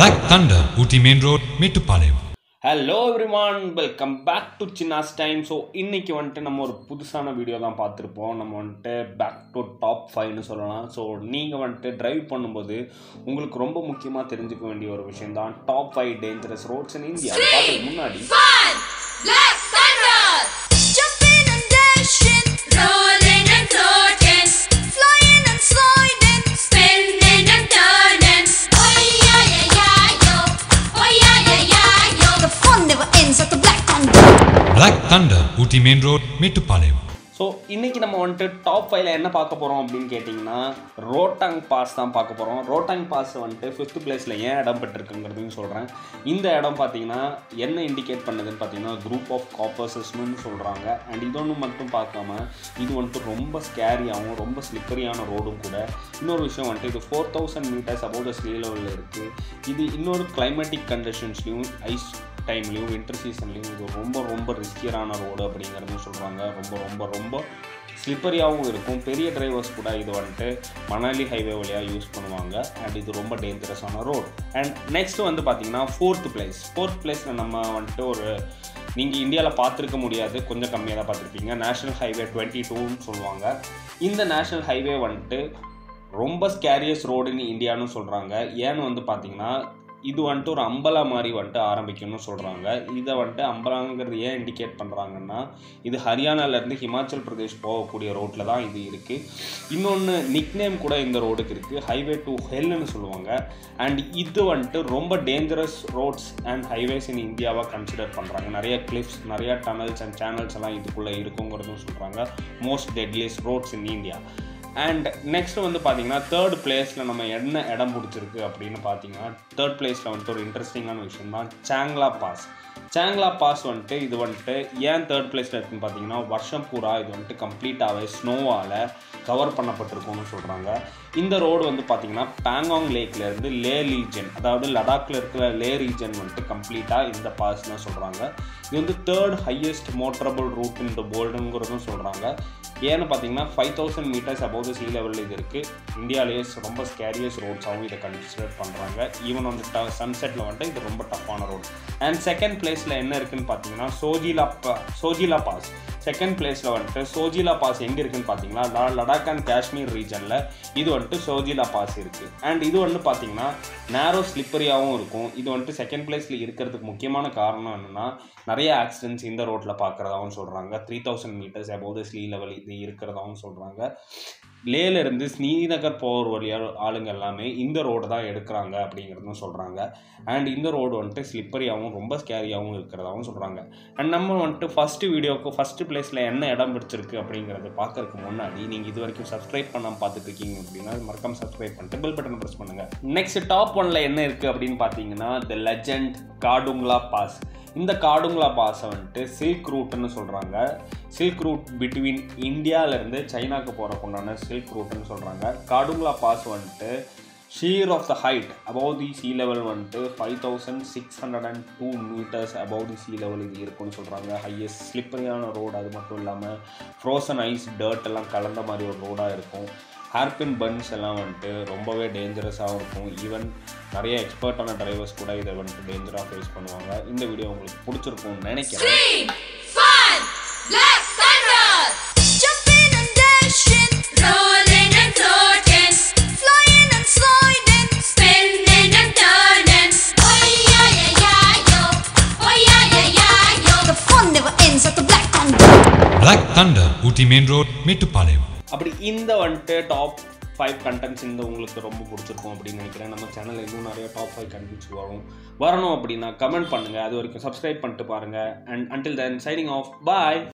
Black Thunder, Ooty Main Road, Mettupalayam. Hello everyone welcome back to Chinnas time so இன்னைக்கு வந்துட்டு நம்ம ஒரு புதுசான வீடியோ தான் பார்த்துருப்போம் நம்ம வந்துட்டு பேக் டு டாப் ஃபைவ்னு சொல்லலாம் ஸோ நீங்கள் வந்துட்டு டிரைவ் பண்ணும்போது உங்களுக்கு ரொம்ப முக்கியமாக தெரிஞ்சுக்க வேண்டிய ஒரு விஷயம் தான் top five dangerous roads in India பார்க்கறதுக்கு முன்னாடி Fun! Black Thunder! Jumping and dashing, rolling and floating, flying and sliding, spinning and turning. Oh yeah yeah yeah yo, oh yeah yeah yeah yo. The fun never ends at the Black Thunder. Black Thunder, Ooty Main Road, Mettupalayam. So இன்னைக்கு நம்ம வந்துட்டு top ஃபைவ்ல என்ன பார்க்க போகிறோம் அப்படின்னு கேட்டிங்கன்னா Rohtang pass தான் பார்க்க போகிறோம் ரோட்டாங் பாஸ் வந்துட்டு ஃபிஃப்த் பிளேஸில் ஏன் இடம் பெற்றிருக்குங்கிறதையும் சொல்கிறேன் இந்த இடம் பார்த்தீங்கன்னா என்ன இண்டிகேட் பண்ணுதுன்னு பார்த்தீங்கன்னா குரூப் ஆஃப் காப்பர்சஸ்னு சொல்கிறாங்க அண்ட் இதொன்று மட்டும் பார்க்காம இது வந்துட்டு ரொம்ப ஸ்கேரியாகவும் ரொம்ப ஸ்லிப்பரியான ரோடும் கூட இன்னொரு விஷயம் வந்துட்டு இது four thousand metres above the sea லெவலில் இருக்குது இது இன்னொரு கிளைமேட்டிக் கண்டிஷன்ஸ்லையும் ஐஸ் டைம்லையும் வின்டர் சீசன்லையும் இது ரொம்ப ரொம்ப ரிஸ்கியரான ரோடு அப்படிங்கிறதும் சொல்கிறாங்க ரொம்ப ரொம்ப ரொம்ப ஸ்லிப்பரியாகவும் இருக்கும் பெரிய டிரைவர்ஸ் கூட இது வந்துட்டு மணாலி ஹைவே வழியாக யூஸ் பண்ணுவாங்க அண்ட் இது ரொம்ப டேஞ்சரஸான ரோடு அண்ட் நெக்ஸ்ட் வந்து பார்த்தீங்கன்னா ஃபோர்த் பிளேஸ் ஃபோர்த் பிளேஸில் நம்ம வந்துட்டு ஒரு நீங்கள் இந்தியாவில் பார்த்துருக்க முடியாது கொஞ்சம் கம்மியாக தான் பார்த்துருப்பீங்க நேஷனல் ஹைவே டுவெண்ட்டி டூன்னு சொல்லுவாங்க இந்த நேஷனல் ஹைவே வந்துட்டு ரொம்ப ஸ்கேரியஸ் ரோடுன்னு இந்தியான்னு சொல்கிறாங்க ஏன்னு வந்து பார்த்தீங்கன்னா இது வந்துட்டு ஒரு அம்பலா மாதிரி வந்துட்டு ஆரம்பிக்கணும்னு சொல்கிறாங்க இதை வந்துட்டு அம்பலாங்கிறது ஏன் இண்டிகேட் பண்ணுறாங்கன்னா இது ஹரியானாலேருந்து ஹிமாச்சல் பிரதேஷ் போகக்கூடிய ரோட்டில் தான் இது இருக்குது இன்னொன்று நிக்நேம் கூட இந்த ரோடுக்கு இருக்குது ஹைவே டு ஹெல்னு சொல்லுவாங்க அண்ட் இது வந்துட்டு ரொம்ப dangerous roads and highways in இந்தியாவாக கன்சிடர் பண்ணுறாங்க நிறைய கிளிப்ஸ் நிறைய டனல்ஸ் அண்ட் சேனல்ஸ் எல்லாம் இதுக்குள்ளே இருக்குங்கிறதும் சொல்கிறாங்க most deadliest roads in India and next வந்து பார்த்தீங்கன்னா தேர்ட் பிளேஸில் நம்ம என்ன இடம் பிடிச்சிருக்கு அப்படின்னு பார்த்தீங்கன்னா தேர்ட் பிளேஸில் வந்துட்டு ஒரு இன்ட்ரெஸ்டிங்கான விஷயம் தான் சாங்லா பாஸ் சாங்லா பாஸ் வந்துட்டு இது வந்துட்டு ஏன் தேர்ட் பிளேஸில் இருக்குன்னு பார்த்தீங்கன்னா வருஷம் பூரா இது வந்துட்டு கம்ப்ளீட்டாகவே ஸ்னோவால் கவர் பண்ணப்பட்டிருக்கும்னு சொல்கிறாங்க இந்த ரோடு வந்து பார்த்தீங்கன்னா பேங்காங் லேக்லேருந்து லே ரீஜன் அதாவது லடாக்கில் இருக்கிற லே ரீஜன் வந்துட்டு கம்ப்ளீட்டாக இந்த பாஸ் தான் சொல்கிறாங்க இது வந்து தேர்ட் ஹையஸ்ட் மோட்டரபிள் ரூட் இந்த போல்டுங்கிறதும் சொல்கிறாங்க ஏன்னு பார்த்தீங்கன்னா five thousand metres above the sea லெவலில் இது இருக்குது இந்தியாவிலேயே ரொம்ப ஸ்கேரியஸ் ரோட்ஸாகவும் இதை கன்சிடர் பண்ணுறாங்க ஈவன் வந்து ட சன்செட்டில் வந்துட்டு இது ரொம்ப டஃப்பான ரோட் அண்ட் செகண்ட் பிளேஸில் என்ன இருக்குன்னு பார்த்தீங்கன்னா சோஜிலா பா சோஜிலா பாஸ் செகண்ட் பிளேஸில் வந்துட்டு சோஜிலா பாஸ் எங்கே இருக்குன்னு பார்த்தீங்கன்னா லா- லடாக் அண்ட் காஷ்மீர் ரீஜனில் இது வந்துட்டு சோஜிலா பாஸ் இருக்குது அண்ட் இது வந்து பார்த்தீங்கன்னா நேரோ ஸ்லிப்பரியாகவும் இருக்கும் இது வந்துட்டு செகண்ட் பிளேஸில் இருக்கிறதுக்கு முக்கியமான காரணம் என்னென்னா நிறைய ஆக்சிடென்ட்ஸ் இந்த ரோட்டில் பார்க்குறதாகவும் சொல்கிறாங்க three thousand metres above the sea level இது இருக்கிறதாகவும் சொல்கிறாங்க லேலேருந்து ஸ்ரீநகர் போகிற வழியாக ஆளுங்க எல்லாமே இந்த ரோடு தான் எடுக்கிறாங்க அப்படிங்கிறதும் சொல்கிறாங்க அண்ட் இந்த ரோடு வந்துட்டு ஸ்லிப்பரியாகவும் ரொம்ப ஸ்கேரியாகவும் இருக்கிறதாகவும் சொல்கிறாங்க அண்ட் நம்ம வந்துட்டு ஃபஸ்ட்டு வீடியோக்கு ஃபஸ்ட்டு பிளேஸில் என்ன இடம் பிடிச்சிருக்கு அப்படிங்கிறத பார்க்கறதுக்கு முன்னாடி நீங்கள் இது வரைக்கும் சப்ஸ்கிரைப் பண்ணாமல் பார்த்துட்டு இருக்கீங்க அப்படின்னா மறக்காம சப்ஸ்கிரைப் பண்ணிட்டு பெல் பட்டன் ப்ரெஸ் பண்ணுங்கள் நெக்ஸ்ட் டாப் ஒன்ல என்ன இருக்குது அப்படின்னு பார்த்தீங்கன்னா த லெஜண்ட் காடுங்லா பாஸ் இந்த காடுங்லா பாஸை வந்துட்டு சில்க் ரூட்னு சொல்கிறாங்க சில்க் ரூட் பிட்வீன் இந்தியாவிலேருந்து சைனாக்கு போகிறக்கு உண்டான சில்க் ரூட்னு சொல்கிறாங்க காடுங்லா பாஸ் வந்துட்டு sheer of the height above the sea level வந்துட்டு five thousand six hundred and two metres above the sea level இது இருக்குன்னு சொல்கிறாங்க ஹையஸ்ட் ஸ்லிப்பரியான ரோடு அது மட்டும் இல்லாமல் ஃப்ரோசன் ஐஸ் டர்ட் எல்லாம் கலந்த மாதிரி ஒரு ரோடாக இருக்கும் ஹேர்பின் பன்ஸ் எல்லாம் வந்துட்டு ரொம்பவே டேஞ்சரஸாகவும் இருக்கும் ஈவன் நிறைய எக்ஸ்பர்ட்டான டிரைவர்ஸ் கூட இதை வந்துட்டு டேஞ்சராக ஃபேஸ் பண்ணுவாங்க இந்த வீடியோ உங்களுக்கு பிடிச்சிருக்கும்னு நினைக்கிறேன் Scream! Fun! Black Thunder! Jumping and dashing, rolling and floating, flying and sliding, spinning and turning. Oh yeah yeah yeah yo, oh yeah yeah yeah yo. The fun never ends at the Black Thunder. Black Thunder, Ooty Main Road, Mettupalayam. அப்படி இந்த வந்துட்டு top five contents இந்த உங்களுக்கு ரொம்ப பிடிச்சிருக்கும் அப்படின்னு நினைக்கிறேன் நம்ம சேனலில் இன்னும் நிறைய டாப் ஃபைவ் கண்டென்ட்ஸ் வரும் வரணும் அப்படின்னா கமெண்ட் பண்ணுங்கள் அது வரைக்கும் சப்ஸ்கிரைப் பண்ணிட்டு பாருங்கள் and until then signing off bye